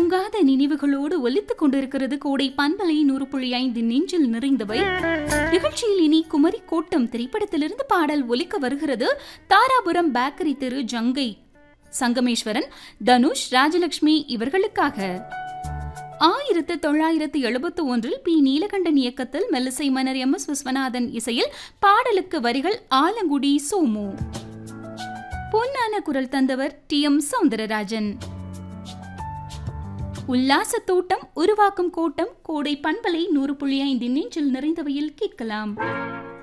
தூங்காத நினைவுகளோடு ஒலித்துக் கொண்டிருக்கிறது கோடை பண்பலை நூறு புள்ளி ஐந்து நெஞ்சில் நிறைந்தவை நிகழ்ச்சியில் இனி குமரி கோட்டம் திரைப்படத்திலிருந்து பாடல் ஒலிக்க வருகிறது தாராபுரம் பேக்கரி தெரு ஜங்கை சங்கமேஸ்வரன் தனுஷ் ராஜலட்சுமி இவர்களுக்காக ஆயிரத்து தொள்ளாயிரத்து எழுபத்து ஒன்றில் பி நீலகண்டன் இயக்கத்தில் மெல்லிசை மன்னர் எம் எஸ் விஸ்வநாதன் இசையில் பாடலுக்கு வரிகள் ஆலங்குடி சோமு பொன்னான குரல் தந்தவர் டி எம் சவுந்தரராஜன் உல்லாச தோட்டம் உருவாக்கும் கோட்டம் கோடை பண்பலை நூறு புள்ளி ஐந்து நெஞ்சில் நிறைந்தவையில் கேட்கலாம்